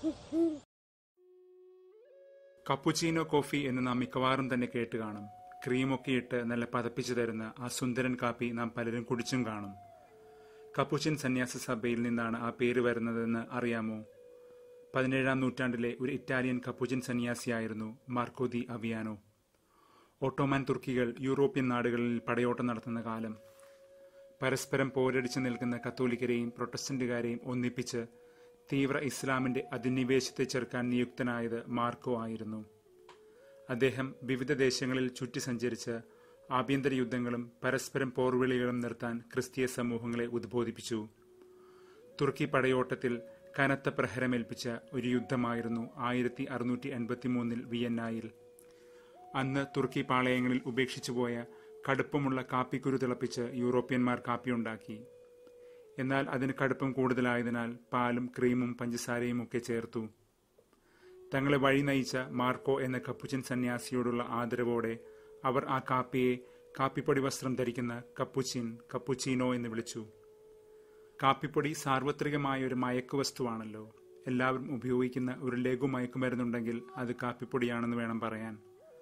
കപ്പുച്ചീനോ coffee എന്ന് നാം മിക്കവാറും തന്നെ കേട്ട് കാണും ക്രീമൊക്കെ ഇട്ട് നല്ല പതപ്പിച്ചു തരുന്ന ആ സുന്ദരൻ കാപ്പി നാം പലരും കുടിച്ചും കാണും കപ്പുച്ചിൻ സന്യാസ സഭയിൽ നിന്നാണ് ആ പേര് വരുന്നതെന്ന് അറിയാമോ പതിനേഴാം നൂറ്റാണ്ടിലെ ഒരു ഇറ്റാലിയൻ കപ്പുച്ചിൻ സന്യാസിയായിരുന്നു മാർക്കോ ദി അവിയാനോ ഓട്ടോമാൻ തുർക്കികൾ യൂറോപ്യൻ നാടുകളിൽ പടയോട്ടം നടത്തുന്ന കാലം പരസ്പരം പോരടിച്ചു നിൽക്കുന്ന കത്തോലിക്കരെയും പ്രൊട്ടസ്റ്റന്റുകാരെയും ഒന്നിപ്പിച്ച് തീവ്ര ഇസ്ലാമിന്റെ അധിനിവേശത്തെ ചെറുക്കാൻ നിയുക്തനായത് മാർക്കോ ആയിരുന്നു അദ്ദേഹം വിവിധ ദേശങ്ങളിൽ ചുറ്റി സഞ്ചരിച്ച് ആഭ്യന്തര യുദ്ധങ്ങളും പരസ്പരം പോർവിളികളും നിർത്താൻ ക്രിസ്തീയ സമൂഹങ്ങളെ ഉദ്ബോധിപ്പിച്ചു തുർക്കി പടയോട്ടത്തിൽ കനത്ത പ്രഹരമേൽപ്പിച്ച ഒരു യുദ്ധമായിരുന്നു ആയിരത്തി അറുന്നൂറ്റി എൺപത്തി മൂന്നിൽ വിയന്നായിൽ അന്ന് തുർക്കി പാളയങ്ങളിൽ ഉപേക്ഷിച്ചുപോയ കടുപ്പമുള്ള കാപ്പിക്കുരു തിളപ്പിച്ച് യൂറോപ്യന്മാർ കാപ്പിയുണ്ടാക്കി എന്നാൽ അതിന് കടുപ്പം കൂടുതലായതിനാൽ പാലും ക്രീമും പഞ്ചസാരയും ഒക്കെ ചേർത്തു തങ്ങളെ വഴി നയിച്ച മാർക്കോ എന്ന കപ്പുച്ചൻ സന്യാസിയോടുള്ള ആദരവോടെ അവർ ആ കാപ്പിയെ കാപ്പിപ്പൊടി വസ്ത്രം ധരിക്കുന്ന കപ്പുച്ചിൻ കപ്പുച്ചീനോ എന്ന് വിളിച്ചു കാപ്പിപ്പൊടി സാർവത്രികമായ ഒരു മയക്കു വസ്തുവാണല്ലോ എല്ലാവരും ഉപയോഗിക്കുന്ന ഒരു ലഘു മയക്കുമരുന്നുണ്ടെങ്കിൽ അത് കാപ്പിപ്പൊടിയാണെന്ന് വേണം പറയാൻ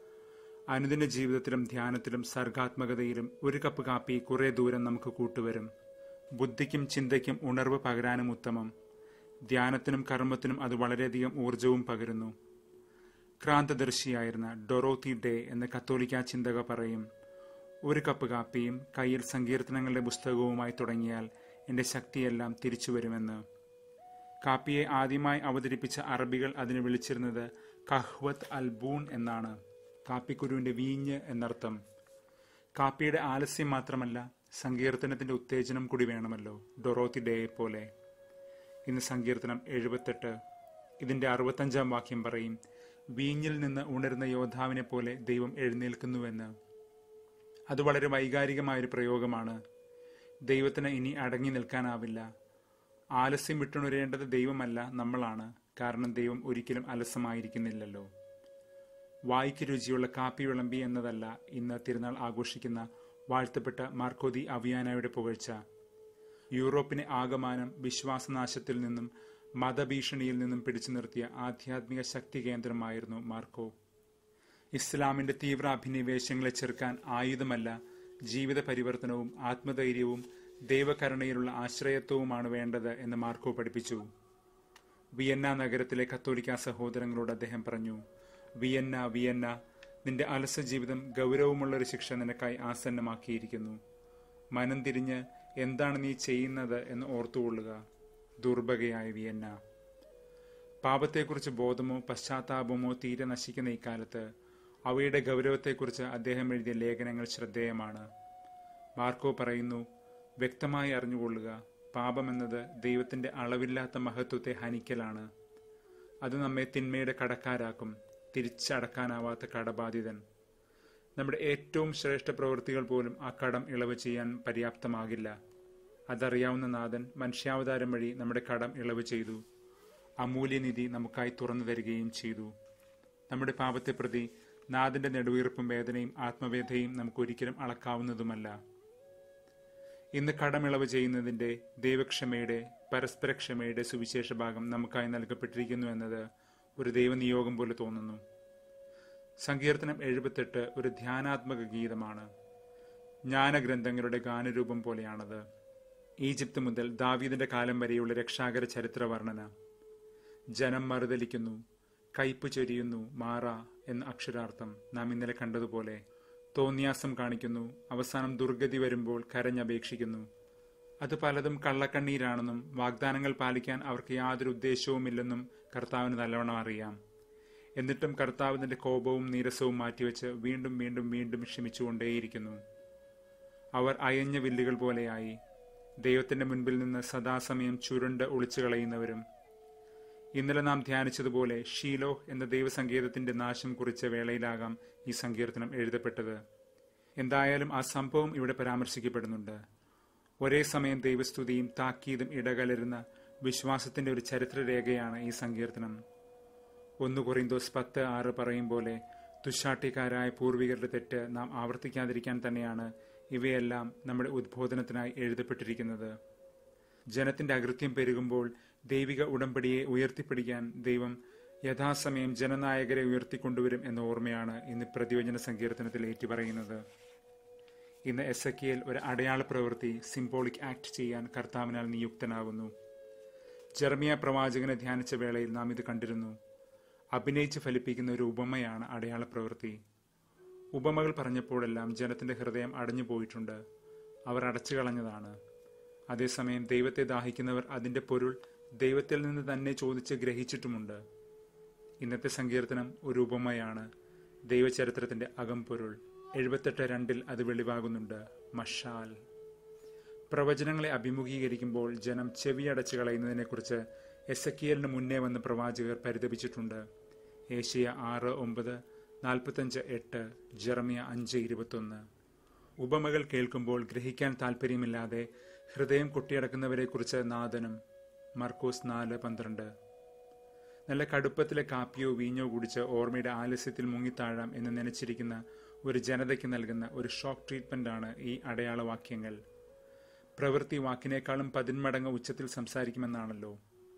അനുദിന ജീവിതത്തിലും ധ്യാനത്തിലും സർഗാത്മകതയിലും ഒരു കപ്പ് കാപ്പി കുറെ ദൂരം നമുക്ക് കൂട്ടുവരും ബുദ്ധിക്കും ചിന്തയ്ക്കും ഉണർവ് പകരാനും ഉത്തമം ധ്യാനത്തിനും കർമ്മത്തിനും അത് വളരെയധികം ഊർജവും പകരുന്നു ക്രാന്തദർശിയായിരുന്ന ഡൊറോത്തി ഡേ എന്ന കത്തോലിക്ക ചിന്തക പറയും ഒരു കപ്പ് കാപ്പിയും കയ്യിൽ സങ്കീർത്തനങ്ങളുടെ പുസ്തകവുമായി തുടങ്ങിയാൽ എന്റെ ശക്തിയെല്ലാം തിരിച്ചു വരുമെന്ന് കാപ്പിയെ ആദ്യമായി അവതരിപ്പിച്ച അറബികൾ അതിന് വിളിച്ചിരുന്നത് കഹ്വത്ത് അൽ ബൂൺ എന്നാണ് കാപ്പിക്കുരുവിന്റെ വീഞ്ഞ് എന്നർത്ഥം കാപ്പിയുടെ ആലസ്യം മാത്രമല്ല സങ്കീർത്തനത്തിന്റെ ഉത്തേജനം കൂടി വേണമല്ലോ ഡൊറോത്തി ഡേയെ പോലെ ഇന്ന് സങ്കീർത്തനം എഴുപത്തെട്ട് ഇതിന്റെ അറുപത്തഞ്ചാം വാക്യം പറയും വീഞ്ഞിൽ നിന്ന് ഉണരുന്ന യോദ്ധാവിനെ പോലെ ദൈവം എഴുന്നേൽക്കുന്നുവെന്ന് അത് വളരെ വൈകാരികമായൊരു പ്രയോഗമാണ് ദൈവത്തിന് ഇനി അടങ്ങി നിൽക്കാനാവില്ല ആലസ്യം വിട്ടുണരേണ്ടത് ദൈവമല്ല നമ്മളാണ് കാരണം ദൈവം ഒരിക്കലും അലസമായിരിക്കുന്നില്ലല്ലോ വായിക്ക് രുചിയുള്ള കാപ്പി വിളമ്പി എന്നതല്ല ഇന്ന് തിരുനാൾ ആഘോഷിക്കുന്ന വാഴ്ത്തപ്പെട്ട മാർക്കോദി അവിയാനയുടെ പുകഴ്ച യൂറോപ്പിനെ ആകമാനം വിശ്വാസനാശത്തിൽ നിന്നും മതഭീഷണിയിൽ നിന്നും പിടിച്ചു നിർത്തിയ ആധ്യാത്മിക ശക്തി കേന്ദ്രമായിരുന്നു മാർക്കോ ഇസ്ലാമിന്റെ തീവ്ര അഭിനിവേശങ്ങളെ ചെറുക്കാൻ ആയുധമല്ല ജീവിത പരിവർത്തനവും ആത്മധൈര്യവും ദൈവകരുണയിലുള്ള ആശ്രയത്വവുമാണ് വേണ്ടത് എന്ന് മാർക്കോ പഠിപ്പിച്ചു വിയന്ന നഗരത്തിലെ കത്തോലിക്ക സഹോദരങ്ങളോട് അദ്ദേഹം പറഞ്ഞു വിയന്ന വിയന്ന നിന്റെ അലസ ജീവിതം ഗൗരവമുള്ള ഒരു ശിക്ഷ നിനക്കായി ആസന്നമാക്കിയിരിക്കുന്നു മനം തിരിഞ്ഞ് എന്താണ് നീ ചെയ്യുന്നത് എന്ന് ഓർത്തുകൊള്ളുക ദുർബകയായ വിയന്ന പാപത്തെക്കുറിച്ച് ബോധമോ പശ്ചാത്താപമോ തീരെ നശിക്കുന്ന ഇക്കാലത്ത് അവയുടെ ഗൗരവത്തെക്കുറിച്ച് അദ്ദേഹം എഴുതിയ ലേഖനങ്ങൾ ശ്രദ്ധേയമാണ് മാർക്കോ പറയുന്നു വ്യക്തമായി അറിഞ്ഞുകൊള്ളുക പാപമെന്നത് ദൈവത്തിന്റെ അളവില്ലാത്ത മഹത്വത്തെ ഹനിക്കലാണ് അത് നമ്മെ തിന്മയുടെ കടക്കാരാക്കും തിരിച്ചടക്കാനാവാത്ത കടബാധിതൻ നമ്മുടെ ഏറ്റവും ശ്രേഷ്ഠ പ്രവൃത്തികൾ പോലും ആ കടം ഇളവ് ചെയ്യാൻ പര്യാപ്തമാകില്ല അതറിയാവുന്ന നാഥൻ മനുഷ്യാവതാരം വഴി നമ്മുടെ കടം ഇളവ് ചെയ്തു അമൂല്യനിധി നമുക്കായി തുറന്നു തരികയും ചെയ്തു നമ്മുടെ പാപത്തെ പ്രതി നാഥന്റെ നെടുവീർപ്പും വേദനയും ആത്മവേദനയും നമുക്ക് ഒരിക്കലും അളക്കാവുന്നതുമല്ല ഇന്ന് കടമിളവ് ചെയ്യുന്നതിന്റെ ദൈവക്ഷമയുടെ പരസ്പരക്ഷമയുടെ സുവിശേഷ ഭാഗം നമുക്കായി നൽകപ്പെട്ടിരിക്കുന്നു എന്നത് ഒരു ദൈവനിയോഗം പോലെ തോന്നുന്നു സങ്കീർത്തനം എഴുപത്തെട്ട് ഒരു ധ്യാനാത്മക ഗീതമാണ് ജ്ഞാനഗ്രന്ഥങ്ങളുടെ ഗാനരൂപം പോലെയാണത് ഈജിപ്ത് മുതൽ ദാവീദിന്റെ കാലം വരെയുള്ള രക്ഷാകര ചരിത്ര വർണ്ണന ജനം മറുതലിക്കുന്നു കയ്പ് ചൊരിയുന്നു മാറ എന്ന അക്ഷരാർത്ഥം നാം ഇന്നലെ കണ്ടതുപോലെ തോന്നിയാസം കാണിക്കുന്നു അവസാനം ദുർഗതി വരുമ്പോൾ കരഞ്ഞപേക്ഷിക്കുന്നു അത് പലതും കള്ളക്കണ്ണീരാണെന്നും വാഗ്ദാനങ്ങൾ പാലിക്കാൻ അവർക്ക് യാതൊരു ഉദ്ദേശവുമില്ലെന്നും കർത്താവിന് നല്ലവണ്ണം അറിയാം എന്നിട്ടും കർത്താവിന്റെ കോപവും നീരസവും മാറ്റിവെച്ച് വീണ്ടും വീണ്ടും വീണ്ടും ക്ഷമിച്ചുകൊണ്ടേയിരിക്കുന്നു അവർ അയഞ്ഞ വില്ലുകൾ പോലെയായി ദൈവത്തിന്റെ മുൻപിൽ നിന്ന് സദാസമയം ചുരുണ്ട് ഒളിച്ചു കളയുന്നവരും ഇന്നലെ നാം ധ്യാനിച്ചതുപോലെ ഷീലോ എന്ന ദൈവസങ്കേതത്തിന്റെ നാശം കുറിച്ച വേളയിലാകാം ഈ സങ്കീർത്തനം എഴുതപ്പെട്ടത് എന്തായാലും ആ സംഭവം ഇവിടെ പരാമർശിക്കപ്പെടുന്നുണ്ട് ഒരേ സമയം ദൈവസ്തുതിയും താക്കീതും ഇടകലരുന്ന വിശ്വാസത്തിന്റെ ഒരു ചരിത്രരേഖയാണ് ഈ സങ്കീർത്തനം ഒന്ന് കൊറിന്തോസ് പത്ത് ആറ് പറയും പോലെ തുഷാട്ടിക്കാരായ പൂർവികരുടെ തെറ്റ് നാം ആവർത്തിക്കാതിരിക്കാൻ തന്നെയാണ് ഇവയെല്ലാം നമ്മുടെ ഉദ്ബോധനത്തിനായി എഴുതപ്പെട്ടിരിക്കുന്നത് ജനത്തിന്റെ അകൃത്യം പെരുകുമ്പോൾ ദൈവിക ഉടമ്പടിയെ ഉയർത്തിപ്പിടിക്കാൻ ദൈവം യഥാസമയം ജനനായകരെ ഉയർത്തിക്കൊണ്ടുവരും എന്ന ഓർമ്മയാണ് ഇന്ന് പ്രതിവചന സങ്കീർത്തനത്തിൽ ഏറ്റുപറയുന്നത് ഇന്ന് എസ് എക്കിയൽ ഒരു അടയാള പ്രവൃത്തി സിംബോളിക് ആക്ട് ചെയ്യാൻ കർത്താവിനാൽ നിയുക്തനാകുന്നു ജെർമിയ പ്രവാചകനെ ധ്യാനിച്ച വേളയിൽ നാം ഇത് കണ്ടിരുന്നു അഭിനയിച്ച് ഫലിപ്പിക്കുന്ന ഒരു ഉപമയാണ് അടയാള പ്രവൃത്തി ഉപമകൾ പറഞ്ഞപ്പോഴെല്ലാം ജനത്തിന്റെ ഹൃദയം അടഞ്ഞു പോയിട്ടുണ്ട് അവർ അടച്ചു കളഞ്ഞതാണ് അതേസമയം ദൈവത്തെ ദാഹിക്കുന്നവർ അതിന്റെ പൊരുൾ ദൈവത്തിൽ നിന്ന് തന്നെ ചോദിച്ച് ഗ്രഹിച്ചിട്ടുമുണ്ട് ഇന്നത്തെ സങ്കീർത്തനം ഒരു ഉപമയാണ് ദൈവചരിത്രത്തിന്റെ അകംപൊരുൾ എഴുപത്തെട്ട് രണ്ടിൽ അത് വെളിവാകുന്നുണ്ട് മഷാൽ പ്രവചനങ്ങളെ അഭിമുഖീകരിക്കുമ്പോൾ ജനം ചെവിയടച്ചു കളയുന്നതിനെക്കുറിച്ച് എസക്കിയലിന് മുന്നേ വന്ന് പ്രവാചകർ പരിതപിച്ചിട്ടുണ്ട് ഏഷ്യ ആറ് ഒമ്പത് നാൽപ്പത്തഞ്ച് എട്ട് ജെറമിയ അഞ്ച് ഇരുപത്തൊന്ന് ഉപമകൾ കേൾക്കുമ്പോൾ ഗ്രഹിക്കാൻ താല്പര്യമില്ലാതെ ഹൃദയം കൊട്ടിയടക്കുന്നവരെക്കുറിച്ച് നാദനം മർക്കോസ് നാല് പന്ത്രണ്ട് നല്ല കടുപ്പത്തിലെ കാപ്പിയോ വീഞ്ഞോ കുടിച്ച് ഓർമ്മയുടെ ആലസ്യത്തിൽ മുങ്ങിത്താഴാം എന്ന് നനച്ചിരിക്കുന്ന ഒരു ജനതയ്ക്ക് നൽകുന്ന ഒരു ഷോക്ക് ട്രീറ്റ്മെന്റാണ് ഈ അടയാളവാക്യങ്ങൾ പ്രവൃത്തി വാക്കിനേക്കാളും പതിന്മടങ്ങ് ഉച്ചത്തിൽ സംസാരിക്കുമെന്നാണല്ലോ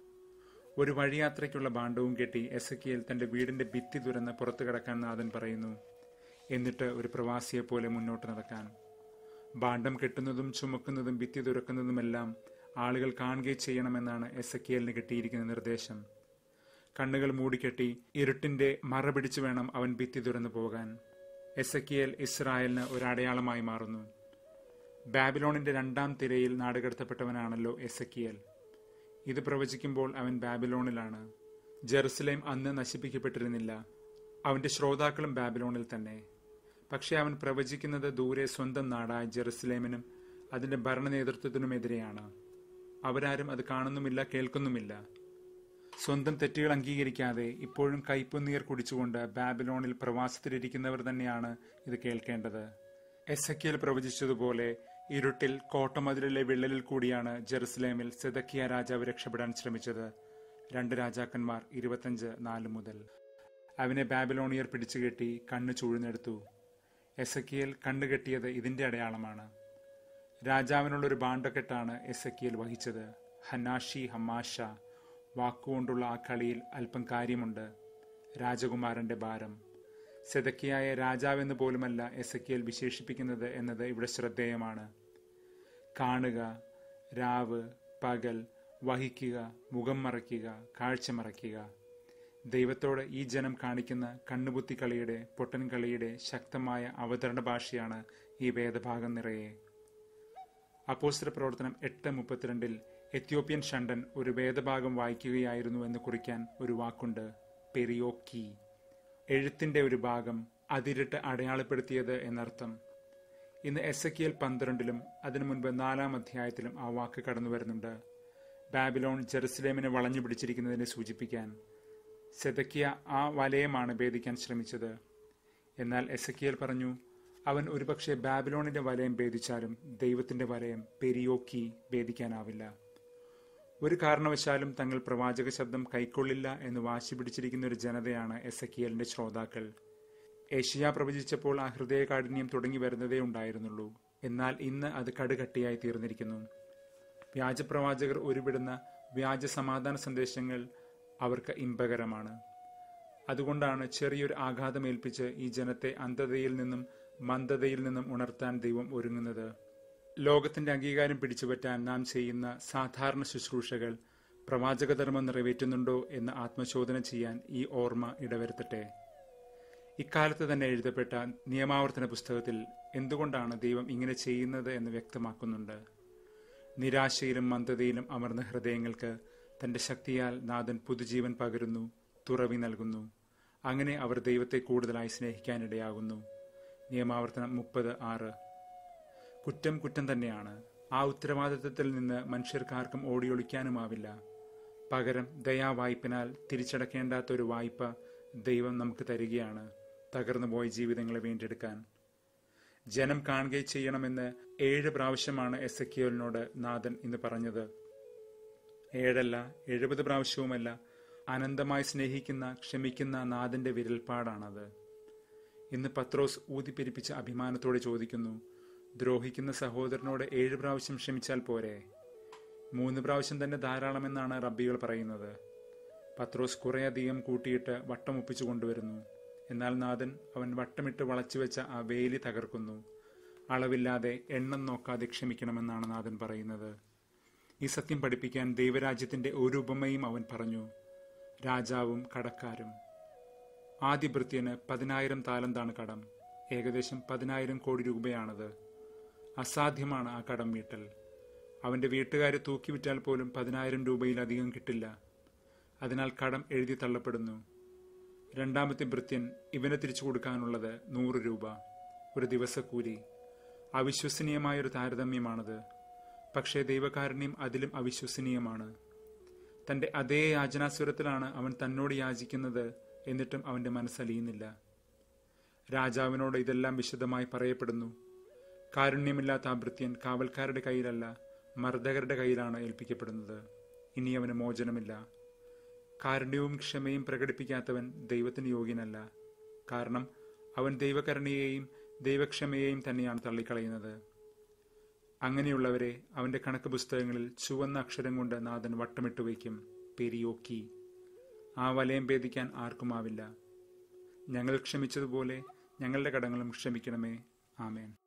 ഒരു വഴിയാത്രയ്ക്കുള്ള ഭാണ്ഡവും കെട്ടി എസക്കിയൽ തന്റെ വീടിന്റെ ഭിത്തി തുറന്ന് പുറത്തു കിടക്കാൻ നാഥൻ പറയുന്നു എന്നിട്ട് ഒരു പ്രവാസിയെ പോലെ മുന്നോട്ട് നടക്കാൻ ഭാണ്ഡം കെട്ടുന്നതും ചുമക്കുന്നതും ഭിത്തി തുറക്കുന്നതുമെല്ലാം ആളുകൾ കാണുകയും ചെയ്യണമെന്നാണ് എസക്കിയലിന് കിട്ടിയിരിക്കുന്ന നിർദ്ദേശം കണ്ണുകൾ മൂടിക്കെട്ടി ഇരുട്ടിന്റെ മറ പിടിച്ചു വേണം അവൻ ഭിത്തി തുറന്നു പോകാൻ എസക്കിയൽ ഇസ്രായേലിന് ഒരു അടയാളമായി മാറുന്നു ബാബിലോണിന്റെ രണ്ടാം തിരയിൽ നാടുകടത്തപ്പെട്ടവനാണല്ലോ എസക്കിയൽ ഇത് പ്രവചിക്കുമ്പോൾ അവൻ ബാബിലോണിലാണ് ജെറുസലേം അന്ന് നശിപ്പിക്കപ്പെട്ടിരുന്നില്ല അവന്റെ ശ്രോതാക്കളും ബാബിലോണിൽ തന്നെ പക്ഷെ അവൻ പ്രവചിക്കുന്നത് ദൂരെ സ്വന്തം നാടായ ജെറുസലേമിനും അതിന്റെ ഭരണ നേതൃത്വത്തിനുമെതിരെയാണ് അവരാരും അത് കാണുന്നുമില്ല കേൾക്കുന്നുമില്ല സ്വന്തം തെറ്റുകൾ അംഗീകരിക്കാതെ ഇപ്പോഴും കയ്പുനീർ കുടിച്ചുകൊണ്ട് ബാബിലോണിൽ പ്രവാസത്തിലിരിക്കുന്നവർ തന്നെയാണ് ഇത് കേൾക്കേണ്ടത് എസക്കിയൽ പ്രവചിച്ചതുപോലെ ഇരുട്ടിൽ കോട്ടമതിലിലെ വിള്ളലിൽ കൂടിയാണ് ജെറുസലേമിൽ സെതക്കിയ രാജാവ് രക്ഷപ്പെടാൻ ശ്രമിച്ചത് രണ്ട് രാജാക്കന്മാർ ഇരുപത്തഞ്ച് നാല് മുതൽ അവനെ ബാബിലോണിയർ പിടിച്ചുകെട്ടി കണ്ണ് ചൂഴ്ന്നെടുത്തു എസക്കിയൽ കണ്ണുകെട്ടിയത് ഇതിന്റെ അടയാളമാണ് രാജാവിനുള്ള ഒരു ബാണ്ടക്കെട്ടാണ് എസക്കിയൽ വഹിച്ചത് ഹനാഷി ഹമാഷ വാക്കുകൊണ്ടുള്ള ആ കളിയിൽ അല്പം കാര്യമുണ്ട് രാജകുമാരന്റെ ഭാരം സെതക്കിയായ രാജാവെന്ന് പോലുമല്ല എസക്കിയൽ വിശേഷിപ്പിക്കുന്നത് എന്നത് ഇവിടെ ശ്രദ്ധേയമാണ് കാണുക രാവ് പകൽ വഹിക്കുക മുഖം മറയ്ക്കുക കാഴ്ച മറയ്ക്കുക ദൈവത്തോട് ഈ ജനം കാണിക്കുന്ന കണ്ണുപുത്തി കളിയുടെ പൊട്ടൻ കളിയുടെ ശക്തമായ അവതരണ ഭാഷയാണ് ഈ വേദഭാഗം നിറയെ അപ്പോസ്തല പ്രവർത്തനം എട്ട് മുപ്പത്തിരണ്ടിൽ എത്യോപ്യൻ ഷണ്ടൻ ഒരു വേദഭാഗം വായിക്കുകയായിരുന്നു എന്ന് കുറിക്കാൻ ഒരു വാക്കുണ്ട് പെരിയോക്കി എഴുത്തിന്റെ ഒരു ഭാഗം അതിരിട്ട് അടയാളപ്പെടുത്തിയത് എന്നർത്ഥം ഇന്ന് എസ് എക്കിയൽ പന്ത്രണ്ടിലും അതിനു മുൻപ് നാലാം അധ്യായത്തിലും ആ വാക്ക് കടന്നു വരുന്നുണ്ട് ബാബിലോൺ ജെറുസലേമിനെ വളഞ്ഞു പിടിച്ചിരിക്കുന്നതിനെ സൂചിപ്പിക്കാൻ സെതക്കിയ ആ വലയമാണ് ഭേദിക്കാൻ ശ്രമിച്ചത് എന്നാൽ എസക്കിയൽ പറഞ്ഞു അവൻ ഒരുപക്ഷെ ബാബിലോണിന്റെ വലയം ഭേദിച്ചാലും ദൈവത്തിന്റെ വലയം പെരിയോക്കി ഭേദിക്കാനാവില്ല ഒരു കാരണവശാലും തങ്ങൾ പ്രവാചക ശബ്ദം കൈക്കൊള്ളില്ല എന്ന് വാശി പിടിച്ചിരിക്കുന്ന ഒരു ജനതയാണ് എസക്കിയലിന്റെ ശ്രോതാക്കൾ ഏഷ്യ പ്രവചിച്ചപ്പോൾ ആ ഹൃദയകാഠിന്യം തുടങ്ങി വരുന്നതേ ഉണ്ടായിരുന്നുള്ളൂ എന്നാൽ ഇന്ന് അത് കടുകട്ടിയായി തീർന്നിരിക്കുന്നു വ്യാജപ്രവാചകർ ഉരുവിടുന്ന വ്യാജ സമാധാന സന്ദേശങ്ങൾ അവർക്ക് ഇമ്പകരമാണ് അതുകൊണ്ടാണ് ചെറിയൊരു ആഘാതമേൽപ്പിച്ച് ഈ ജനത്തെ അന്ധതയിൽ നിന്നും മന്ദതയിൽ നിന്നും ഉണർത്താൻ ദൈവം ഒരുങ്ങുന്നത് ലോകത്തിന്റെ അംഗീകാരം പിടിച്ചുപറ്റാൻ നാം ചെയ്യുന്ന സാധാരണ ശുശ്രൂഷകൾ പ്രവാചകധർമ്മം നിറവേറ്റുന്നുണ്ടോ എന്ന് ആത്മശോധന ചെയ്യാൻ ഈ ഓർമ്മ ഇടവരുത്തട്ടെ ഇക്കാലത്ത് തന്നെ എഴുതപ്പെട്ട നിയമാവർത്തന പുസ്തകത്തിൽ എന്തുകൊണ്ടാണ് ദൈവം ഇങ്ങനെ ചെയ്യുന്നത് എന്ന് വ്യക്തമാക്കുന്നുണ്ട് നിരാശയിലും മന്ദതയിലും അമർന്ന ഹൃദയങ്ങൾക്ക് തന്റെ ശക്തിയാൽ നാഥൻ പുതുജീവൻ പകരുന്നു തുറവി നൽകുന്നു അങ്ങനെ അവർ ദൈവത്തെ കൂടുതലായി സ്നേഹിക്കാനിടയാകുന്നു നിയമാവർത്തനം മുപ്പത് ആറ് കുറ്റം കുറ്റം തന്നെയാണ് ആ ഉത്തരവാദിത്വത്തിൽ നിന്ന് മനുഷ്യർക്കാർക്കും ഓടിയൊളിക്കാനുമാവില്ല പകരം ദയാവായ്പിനാൽ തിരിച്ചടക്കേണ്ടാത്ത ഒരു വായ്പ ദൈവം നമുക്ക് തരികയാണ് തകർന്നുപോയ ജീവിതങ്ങളെ വീണ്ടെടുക്കാൻ ജനം കാണുകയും ചെയ്യണമെന്ന് ഏഴ് പ്രാവശ്യമാണ് എസ് എക്കിയോലിനോട് നാഥൻ ഇന്ന് പറഞ്ഞത് ഏഴല്ല എഴുപത് പ്രാവശ്യവുമല്ല അനന്തമായി സ്നേഹിക്കുന്ന ക്ഷമിക്കുന്ന നാഥന്റെ വിരൽപ്പാടാണത് ഇന്ന് പത്രോസ് ഊതിപ്പെരിപ്പിച്ച അഭിമാനത്തോടെ ചോദിക്കുന്നു ദ്രോഹിക്കുന്ന സഹോദരനോട് ഏഴ് പ്രാവശ്യം ക്ഷമിച്ചാൽ പോരെ മൂന്ന് പ്രാവശ്യം തന്നെ ധാരാളമെന്നാണ് റബ്ബികൾ പറയുന്നത് പത്രോസ് കുറേയധികം കൂട്ടിയിട്ട് വട്ടം ഒപ്പിച്ചു കൊണ്ടുവരുന്നു എന്നാൽ നാഥൻ അവൻ വട്ടമിട്ട് വളച്ചു വെച്ച ആ വേലി തകർക്കുന്നു അളവില്ലാതെ എണ്ണം നോക്കാതെ ക്ഷമിക്കണമെന്നാണ് നാഥൻ പറയുന്നത് ഈ സത്യം പഠിപ്പിക്കാൻ ദൈവരാജ്യത്തിന്റെ ഒരു ഉപമയും അവൻ പറഞ്ഞു രാജാവും കടക്കാരും ആദ്യ ഭൃത്യന് പതിനായിരം താലന്താണ് കടം ഏകദേശം പതിനായിരം കോടി രൂപയാണത് അസാധ്യമാണ് ആ കടം വീട്ടൽ അവന്റെ വീട്ടുകാരെ തൂക്കിവിറ്റാൽ പോലും പതിനായിരം രൂപയിലധികം കിട്ടില്ല അതിനാൽ കടം എഴുതി തള്ളപ്പെടുന്നു രണ്ടാമത്തെ ഭൃത്യൻ ഇവന് തിരിച്ചു കൊടുക്കാനുള്ളത് നൂറ് രൂപ ഒരു ദിവസക്കൂലി അവിശ്വസനീയമായൊരു താരതമ്യമാണത് പക്ഷേ ദൈവകാരുണ്യം അതിലും അവിശ്വസനീയമാണ് തന്റെ അതേ യാചനാസ്വരത്തിലാണ് അവൻ തന്നോട് യാചിക്കുന്നത് എന്നിട്ടും അവന്റെ മനസ്സലിയുന്നില്ല രാജാവിനോട് ഇതെല്ലാം വിശദമായി പറയപ്പെടുന്നു കാരുണ്യമില്ലാത്ത ആ ഭൃത്യൻ കാവൽക്കാരുടെ കയ്യിലല്ല മർദ്ദകരുടെ കയ്യിലാണ് ഏൽപ്പിക്കപ്പെടുന്നത് ഇനി അവന് മോചനമില്ല കാരുണ്യവും ക്ഷമയും പ്രകടിപ്പിക്കാത്തവൻ ദൈവത്തിന് യോഗ്യനല്ല കാരണം അവൻ ദൈവകരുണയെയും ദൈവക്ഷമയെയും തന്നെയാണ് തള്ളിക്കളയുന്നത് അങ്ങനെയുള്ളവരെ അവന്റെ കണക്ക് പുസ്തകങ്ങളിൽ ചുവന്ന അക്ഷരം കൊണ്ട് നാഥൻ വട്ടമിട്ട് വയ്ക്കും പെരിയോക്കി ആ വലയം ഭേദിക്കാൻ ആർക്കുമാവില്ല ഞങ്ങൾ ക്ഷമിച്ചതുപോലെ ഞങ്ങളുടെ കടങ്ങളും ക്ഷമിക്കണമേ ആമേൻ